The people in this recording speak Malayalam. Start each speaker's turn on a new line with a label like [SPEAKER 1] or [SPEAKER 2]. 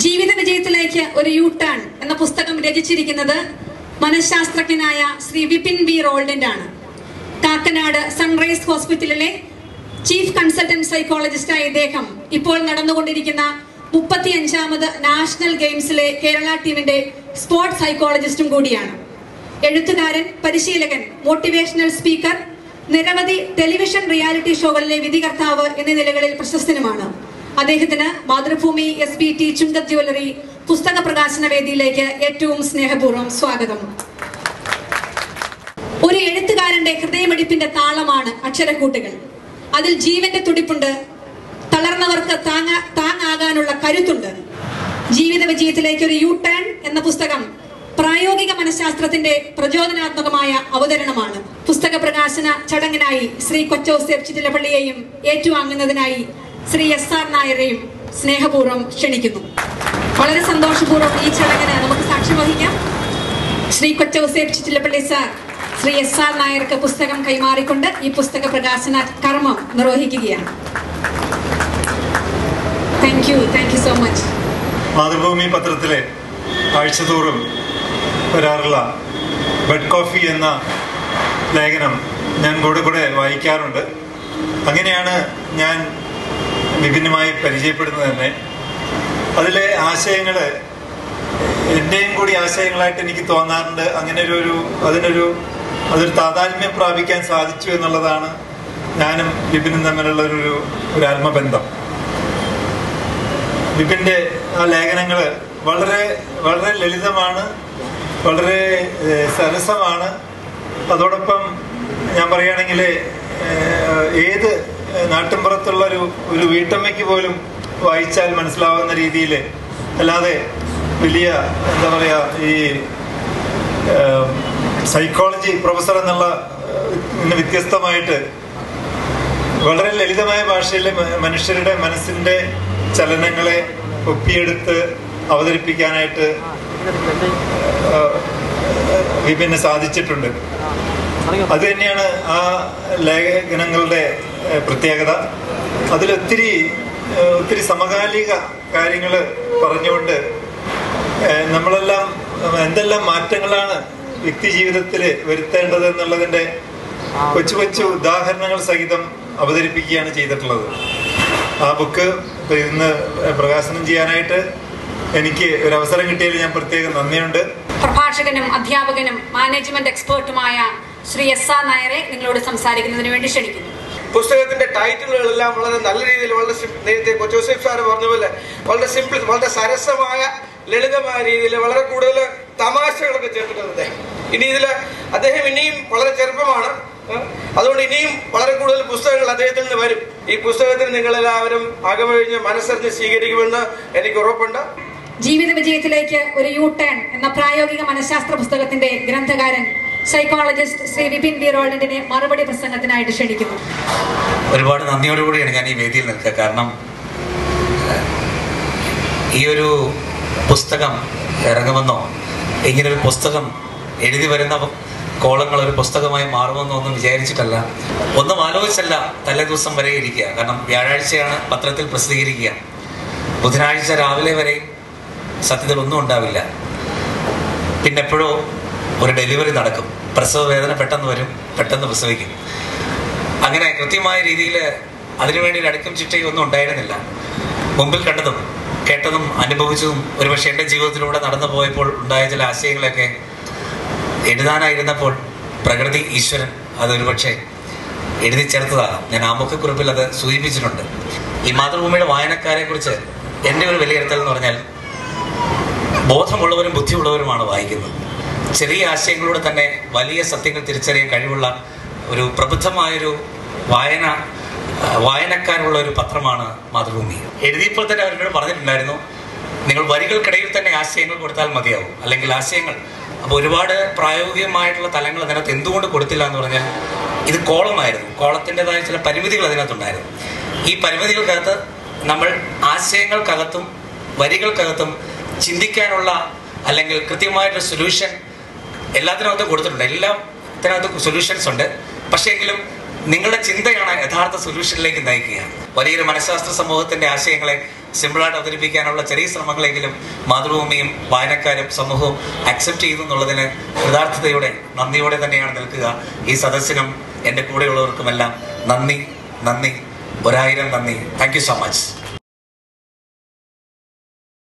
[SPEAKER 1] ജീവിത വിജയത്തിലേക്ക് ഒരു യു ടേൺ എന്ന പുസ്തകം രചിച്ചിരിക്കുന്നത് മനഃശാസ്ത്രജ്ഞനായ ശ്രീ വിപിൻ ബി റോൾഡന്റ് ആണ് കാക്കനാട് സൺറൈസ് ഹോസ്പിറ്റലിലെ ചീഫ് കൺസൾട്ടന്റ് സൈക്കോളജിസ്റ്റായ ഇദ്ദേഹം ഇപ്പോൾ നടന്നുകൊണ്ടിരിക്കുന്ന മുപ്പത്തിയഞ്ചാമത് നാഷണൽ ഗെയിംസിലെ കേരള ടീമിന്റെ സ്പോർട്സ് സൈക്കോളജിസ്റ്റും കൂടിയാണ് എഴുത്തുകാരൻ പരിശീലകൻ മോട്ടിവേഷണൽ സ്പീക്കർ നിരവധി ടെലിവിഷൻ റിയാലിറ്റി ഷോകളിലെ വിധികർത്താവ് എന്നീ നിലകളിൽ പ്രശസ്തനുമാണ് അദ്ദേഹത്തിന് Mathrubhumi S B T Chungath jewellery പുസ്തക പ്രകാശന വേദിയിലേക്ക് ഏറ്റവും സ്നേഹപൂർവ്വം സ്വാഗതം ഒരു എഴുത്തുകാരന്റെ ഹൃദയമിടിപ്പിന്റെ താളമാണ് അക്ഷരക്കൂട്ടുകൾ അതിൽ ജീവന്റെ തുടിപ്പുണ്ട് തളർന്നവർക്ക് താങ്ങ താങ്ങാകാനുള്ള കരുത്തുണ്ട് ജീവിത വിജയത്തിലേക്ക് ഒരു യു ടേൺ എന്ന പുസ്തകം പ്രായോഗിക മനഃശാസ്ത്രത്തിന്റെ പ്രചോദനാത്മകമായ അവതരണമാണ് പുസ്തക പ്രകാശന ചടങ്ങിനായി ശ്രീ കൊച്ചോസേഫ് ചിറ്റിലപ്പള്ളിയെയും ഏറ്റുവാങ്ങുന്നതിനായി ശ്രീ എസ് ആർ നായരെയും സ്നേഹപൂർവ്വം ക്ഷണിക്കുന്നു വളരെ സന്തോഷപൂർവ്വം ഈ ചടങ്ങിന് നമുക്ക് സാക്ഷ്യം വഹിക്കാം Shri Kochouseph Chittilappilly sir Shri S R നായർക്ക് പുസ്തകം കൈമാറിക്കൊണ്ട് ഈ പുസ്തക പ്രകാശന കർമ്മം നിർവഹിക്കുകയാണ് thank you thank you so much
[SPEAKER 2] Mathrubhumi പത്രത്തിലെ ആഴ്ചതോറും വരാറുള്ള ബെഡ് കോഫി എന്ന ലേഖനം ഞാൻ കൂടെ കൂടെ വായിക്കാറുണ്ട് അങ്ങനെയാണ് ഞാൻ വിഭിന്നമായി പരിചയപ്പെടുന്നത് തന്നെ അതിലെ ആശയങ്ങൾ എൻ്റെയും കൂടി ആശയങ്ങളായിട്ട് എനിക്ക് തോന്നാറുണ്ട് അങ്ങനെ ഒരു ഒരു അതിനൊരു അതൊരു താതാത്മ്യം പ്രാപിക്കാൻ സാധിച്ചു എന്നുള്ളതാണ് ഞാനും വിപിനും തമ്മിലുള്ള ഒരു ഒരു ആത്മബന്ധം വിപിന്റെ ആ ലേഖനങ്ങൾ വളരെ വളരെ ലളിതമാണ് വളരെ ഏഹ്, സരസമാണ് അതോടൊപ്പം ഞാൻ പറയുകയാണെങ്കിൽ ഏഹ്, ഏത് നാട്ടിൻപുറത്തുള്ള ഒരു ഒരു വീട്ടമ്മയ്ക്ക് പോലും വായിച്ചാൽ മനസ്സിലാവുന്ന രീതിയിൽ അല്ലാതെ വലിയ എന്താ പറയുക ഈ ഏഹ്, സൈക്കോളജി പ്രൊഫസർ എന്നുള്ള ഏഹ്, ഇന്ന് വ്യത്യസ്തമായിട്ട് വളരെ ലളിതമായ ഭാഷയിൽ മ- മനുഷ്യരുടെ മനസ്സിന്റെ ചലനങ്ങളെ ഒപ്പിയെടുത്ത് അവതരിപ്പിക്കാനായിട്ട് ആ, വിപിന് സാധിച്ചിട്ടുണ്ട് അത് തന്നെയാണ് ആ ലേഖനങ്ങളുടെ ഏ, പ്രത്യേകത അതിലൊത്തിരി ഏ, ഒത്തിരി സമകാലിക കാര്യങ്ങൾ പറഞ്ഞുകൊണ്ട് ഏ, നമ്മളെല്ലാം എന്തെല്ലാം മാറ്റങ്ങളാണ് വ്യക്തി ജീവിതത്തിൽ വരുത്തേണ്ടത് എന്നുള്ളതിന്റെ കൊച്ചു കൊച്ചു ഉദാഹരണങ്ങൾ സഹിതം അവതരിപ്പിക്കുകയാണ് ചെയ്തിട്ടുള്ളത് ആ ബുക്ക് ഇപ്പൊ ഇന്ന് പ്രകാശനം ചെയ്യാനായിട്ട് എനിക്ക് ഒരു അവസരം കിട്ടിയതിൽ ഞാൻ പ്രത്യേകം നന്ദിയുണ്ട്
[SPEAKER 1] പ്രഭാഷകനും അധ്യാപകനും മാനേജ്മെന്റ് എക്സ്പേർട്ടുമായ ശ്രീ എസ് ആർ നായരെ നിങ്ങളോട് സംസാരിക്കുന്നതിന് വേണ്ടി ക്ഷണിക്കുന്നു
[SPEAKER 3] പുസ്തകത്തിന്റെ ടൈറ്റിലുകളെല്ലാം വളരെ നല്ല രീതിയിൽ വളരെ sim- നേരത്തെ കൊച്ചോസേഫ് സാറ് പറഞ്ഞ പോലെ വളരെ സിമ്പിൾ വളരെ സരസമായ ലളിതമായ രീതിയിൽ വളരെ കൂടുതൽ തമാശകളൊക്കെ ചേർത്തിട്ടുണ്ട് അദ്ദേഹം ഇനി ഇതിൽ അദ്ദേഹം ഇനിയും വളരെ ചെറുപ്പമാണ് ഏഹ്? അതുകൊണ്ട് ഇനിയും വളരെ കൂടുതൽ പുസ്തകങ്ങൾ അദ്ദേഹത്തിൽ നിന്ന് വരും ഈ പുസ്തകത്തിന് നിങ്ങളെല്ലാവരും അകമഴിഞ്ഞ് മനസ്സറിഞ്ഞ് സ്വീകരിക്കുമെന്ന് എനിക്ക് ഉറപ്പുണ്ട്
[SPEAKER 1] ജീവിത വിജയത്തിലേക്ക് ഒരു യു ടേൺ എന്ന പ്രായോഗിക മനഃശാസ്ത്ര പുസ്തകത്തിന്റെ ഗ്രന്ഥകാരൻ സൈക്കോളജിസ്റ്റ് ശ്രീ വിപിൻ ബി റോൾഡിനെ മറുപടി പ്രസംഗത്തിനായിട്ട് ക്ഷണിക്കുന്നു
[SPEAKER 4] ഒരുപാട് നന്ദിയോടുകൂടിയാണ് ഞാൻ ഈ വേദിയിൽ നിൽക്കുക കാരണം ഏഹ്, ഈ ഒരു പുസ്തകം ഇറങ്ങുമെന്നോ ഇങ്ങനൊരു പുസ്തകം എഴുതി വരുന്ന കോളങ്ങൾ ഒരു പുസ്തകമായി മാറുമെന്നോ ഒന്നും വിചാരിച്ചിട്ടല്ല ഒന്നും ആലോചിച്ചല്ല തലേ ദിവസം വരെ ഇരിക്കുക കാരണം വ്യാഴാഴ്ചയാണ് പത്രത്തിൽ പ്രസിദ്ധീകരിക്കുക ബുധനാഴ്ച രാവിലെ വരെയും സത്യത്തിൽ ഒന്നും ഉണ്ടാവില്ല പിന്നെ എപ്പോഴോ ഒരു ഡെലിവറി നടക്കും പ്രസവ വേദന പെട്ടെന്ന് വരും പെട്ടെന്ന് പ്രസവിക്കും അങ്ങനെ കൃത്യമായ രീതിയിൽ അതിനുവേണ്ടി ഒരു അടുക്കും ചിട്ടയും ഒന്നും ഉണ്ടായിരുന്നില്ല മുമ്പിൽ കണ്ടതും കേട്ടതും അനുഭവിച്ചതും ഒരുപക്ഷെ എൻ്റെ ജീവിതത്തിലൂടെ നടന്നു പോയപ്പോൾ ഉണ്ടായ ചില ആശയങ്ങളൊക്കെ എഴുതാനായിരുന്നപ്പോൾ പ്രകൃതി ഈശ്വരൻ അതൊരുപക്ഷെ എഴുതി ചേർത്തതാകാം ഞാൻ ആമുഖക്കുറിപ്പിൽ അത് സൂചിപ്പിച്ചിട്ടുണ്ട് ഈ മാതൃഭൂമിയുടെ വായനക്കാരെ കുറിച്ച് എൻ്റെ ഒരു വിലയിരുത്തൽ എന്ന് പറഞ്ഞാൽ ബോധമുള്ളവരും ബുദ്ധിയുള്ളവരുമാണ് വായിക്കുന്നത് ചെറിയ ആശയങ്ങളിലൂടെ തന്നെ വലിയ സത്യങ്ങൾ തിരിച്ചറിയാൻ കഴിവുള്ള ഒരു പ്രബുദ്ധമായൊരു വായന ആ, വായനക്കാരുള്ള ഒരു പത്രമാണ് മാതൃഭൂമി എഴുതിയപ്പോൾ തന്നെ അവരോട് പറഞ്ഞിട്ടുണ്ടായിരുന്നു നിങ്ങൾ വരികൾക്കിടയിൽ തന്നെ ആശയങ്ങൾ കൊടുത്താൽ മതിയാവും അല്ലെങ്കിൽ ആശയങ്ങൾ അപ്പോൾ ഒരുപാട് പ്രായോഗികമായിട്ടുള്ള തലങ്ങൾ അതിനകത്ത് എന്തുകൊണ്ട് കൊടുത്തില്ല എന്ന് പറഞ്ഞാൽ ഇത് കോളമായിരുന്നു കോളത്തിൻ്റെതായ ചില പരിമിതികൾ അതിനകത്തുണ്ടായിരുന്നു ഈ പരിമിതികൾക്കകത്ത് നമ്മൾ ആശയങ്ങൾക്കകത്തും വരികൾക്കകത്തും ചിന്തിക്കാനുള്ള അല്ലെങ്കിൽ കൃത്യമായിട്ടൊരു സൊല്യൂഷൻ എല്ലാത്തിനകത്തും കൊടുത്തിട്ടുണ്ട് എല്ലാത്തിനകത്തും സൊല്യൂഷൻസ് ഉണ്ട് പക്ഷേ എങ്കിലും നിങ്ങളുടെ ചിന്തയാണ് യഥാർത്ഥ സൊല്യൂഷനിലേക്ക് നയിക്കുക വലിയൊരു മനഃശാസ്ത്ര സമൂഹത്തിന്റെ ആശയങ്ങളെ സിമ്പിളായിട്ട് അവതരിപ്പിക്കാനുള്ള ചെറിയ ശ്രമങ്ങളെങ്കിലും മാതൃഭൂമിയും വായനക്കാരും സമൂഹവും അക്സെപ്റ്റ് ചെയ്തു എന്നുള്ളതിന് കൃതാർത്ഥതയോടെ നന്ദിയോടെ തന്നെയാണ് നിൽക്കുക ഈ സദസ്സിനും എൻ്റെ കൂടെയുള്ളവർക്കുമെല്ലാം നന്ദി നന്ദി ഒരായിരം നന്ദി താങ്ക് യു സോ മച്ച്